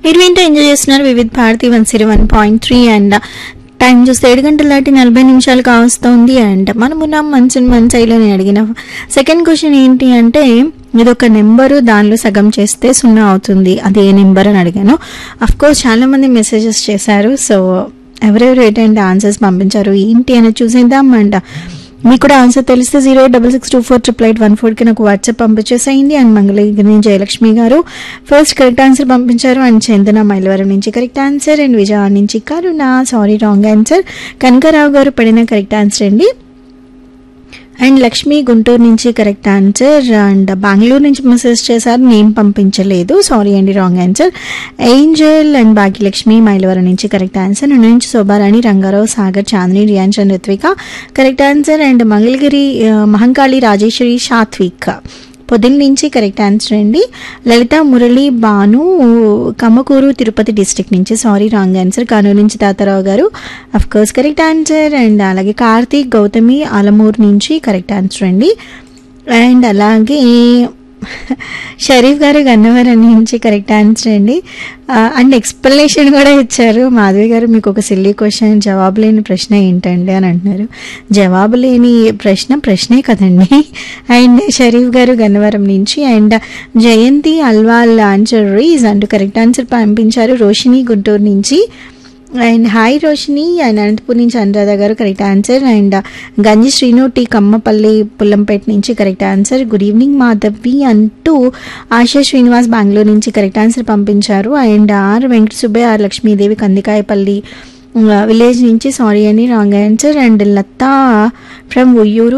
మీరు వింటూ ఎంజాయ్ చేస్తున్నారు Vividh Bharati one zero one point three and time చూస్తే ఏడు గంటల దాటి నలభై నిమిషాలు కావస్తుంది అండ్ మనమున్న మంచి మంచిలో నేను అడిగిన సెకండ్ క్వశ్చన్ ఏంటి అంటే ఇది ఒక నెంబరు దానిలో సగం చేస్తే సున్నా అవుతుంది అది ఏ నెంబర్ అని అడిగాను అఫ్ కోర్స్ చాలా మంది మెసేజెస్ చేశారు సో ఎవరెవరు ఏంటంటే ఆన్సర్స్ పంపించారు ఏంటి అనేది చూసేద్దాం అండ్ మీకు కూడా ఆన్సర్ తెలిస్తే zero eight double six two four triple eight one ఫోర్కి నాకు వాట్సాప్ పంపించేసేయండి and Mangalagiri Jayalakshmi garu first correct answer పంపించారు అండ్ చందన మైలవరం నుంచి కరెక్ట్ ఆన్సర్ అండ్ విజయవాడ నుంచి Karuna sorry wrong answer Kanakarao garu పడిన కరెక్ట్ ఆన్సర్ అండి అండ్ లక్ష్మి గుంటూరు నుంచి కరెక్ట్ ఆన్సర్ అండ్ బెంగళూరు నుంచి మెసేజ్ చేశారు నేమ్ పంపించలేదు సారీ అండి wrong answer Angel and Bhagyalakshmi Mylavaram నుంచి కరెక్ట్ ఆన్సర్ నుండి నుంచి Shobharani Rangarao Sagar Chandini Riyan Chandra Ritvika correct answer and Mangalagiri ఆ, మహంకాళి రాజేశ్వరి సాత్విక్ పొదిల్ నుంచి కరెక్ట్ ఆన్సర్ అండి లలిత మురళి భాను కమ్మకూరు తిరుపతి డిస్ట్రిక్ట్ నుంచి సారీ రాంగ్ ఆన్సర్ కానూరు నుంచి Tatarao garu of course correct answer and అలాగే కార్తీక్ గౌతమి ఆలమూరు నుంచి కరెక్ట్ ఆన్సర్ అండి అండ్ అలాగే షరీఫ్ గారు గన్నవరం నుంచి కరెక్ట్ ఆన్సర్ అండి ఆ, అండ్ ఎక్స్ప్లెనేషన్ కూడా ఇచ్చారు మాధవి గారు మీకు ఒక సిల్లీ క్వశ్చన్ జవాబు లేని ప్రశ్న ఏంటండి అని అంటున్నారు జవాబు లేని ప్రశ్న ప్రశ్నే కదండి అండ్ షరీఫ్ గారు గన్నవరం నుంచి అండ్ జయంతి అల్వాల్ ఆన్సర్ రీజ్ అంటూ కరెక్ట్ ఆన్సర్ పంపించారు రోషిని గుంటూరు నుంచి and hi Roshini and Anantapur నుంచి అనురాధ గారు కరెక్ట్ ఆన్సర్ అండ్ గంజి శ్రీను టీ కమ్మపల్లి పుల్లంపేట నుంచి correct answer good evening Madhavi అంటూ ఆశా శ్రీనివాస్ బెంగళూరు నుంచి కరెక్ట్ ఆన్సర్ పంపించారు and R Venkata Subbaiah R Lakshmidevi Kandikayapalli village నుంచి సారీ అని wrong answer and Latha from Uyyuru